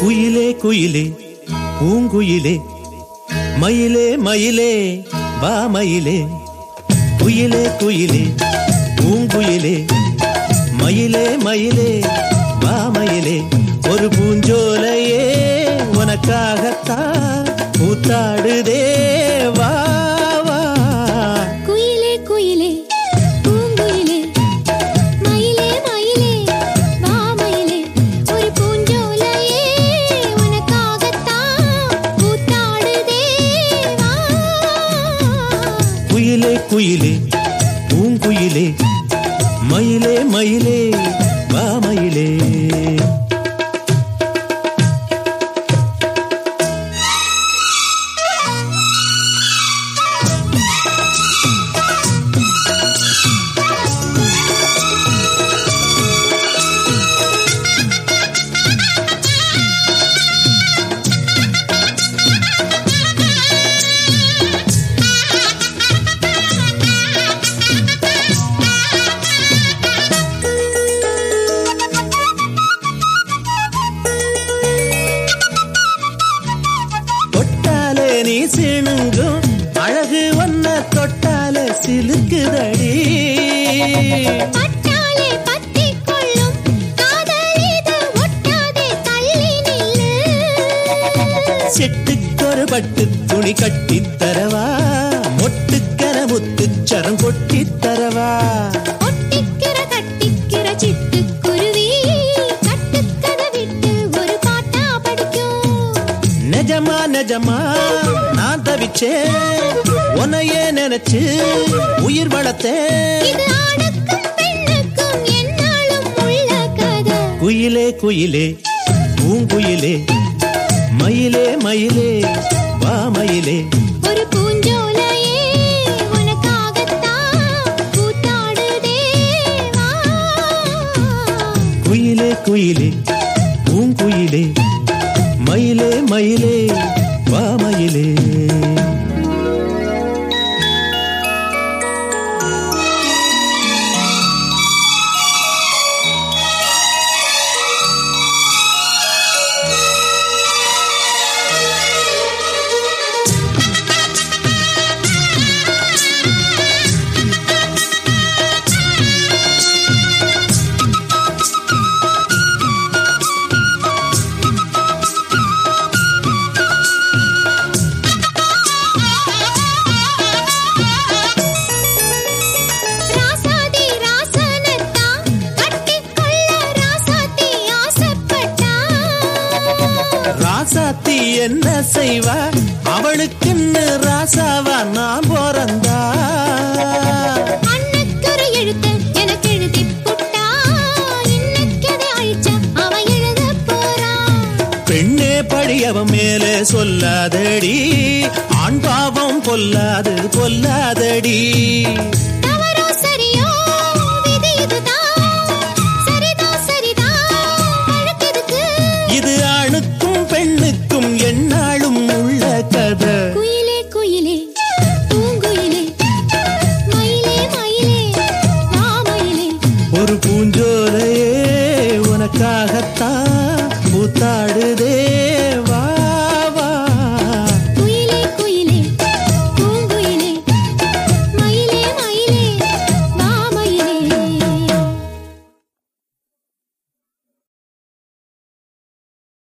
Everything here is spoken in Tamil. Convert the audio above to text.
குயிலே குயிலே பூங்குயிலே மயிலே மயிலே வா மயிலே குயிலே குயிலே பூங்குயிலே மயிலே மயிலே வா மயிலே ஒரு பூஞ்சோலையே உனக்காகத்தான் கூத்தாடுதே வா வா குயிலே குயிலே பூங்குயிலே மயிலே மயிலே வா மயிலே ஒரு பூஞ்சோலையே உனக்காகத்தான் கூத்தாடுதே வா குயிலே குயிலே பூங்குயிலே மயிலே மயிலே வா மயிலே தொட்டாலே நீ சிணுங்கும் அழகு ஒன்ன தொட்டாலே சிலுக்குதடி பட்டாலே பத்திக் கொள்ளும் காதல் இது ஒட்டாதே தள்ளி நில்லு செட்டுக்கொரு பட்டு துணி கட்டித் தரவா மொட்டுக்கர முத்துச்சரம் கொட்டித் தரவா ஒட்டிக்கிற கட்டிக்கிற சிட்டுக்குருவி கட்டுக்கதை விட்டு ஒரு பாட்டா படிக்கும் நிஜமா நிஜமா நான் தவிச்சேன் உன்னையே நினைச்சு உயிர் வளர்த்தேன் இது ஆணுக்கும் பெண்ணுக்கும் என்னாலும் உள்ள கதை குயிலே குயிலே பூங்குயிலே மயிலே மயிலே வா மயிலே ஒரு பூஞ்சோலையே உனக்காகத்தான் கூத்தாடுதே வா குயிலே குயிலே பூங்குயிலே மயிலே மயிலே வா மயிலே ராசாதி ராசனத்தான் கட்டிக்கொள்ள ராசாத்தி ஆசைப்பட்டா ராசாத்தி என்ன செய்வா அவளுக்குன்னு ராசாவா நான் பிறந்தா அன்னைக்கொரு எழுத்து எனக்கு எழுதிப் புட்டா. இன்னைக்கதை அழிச்சா அவன் எழுதப் போறான். பெண்ணே படியவன் மேலே சொல்லாதடி ஆண் பாவம் பொல்லாது பொல்லாதடி தவறோ சரியோ, விதி இதுதான். சரிதான், சரிதான், வழக்கெதுக்கு? இது ஆணுக்கும் பெண்ணுக்கும் எந்நாளும் உள்ள கதை குயிலே, குயிலே, பூங்குயிலே, மயிலே, மயிலே, வா மயிலே. ஒரு பூஞ்சோலையே உனக்காகத்தான் பூத்தாடுதே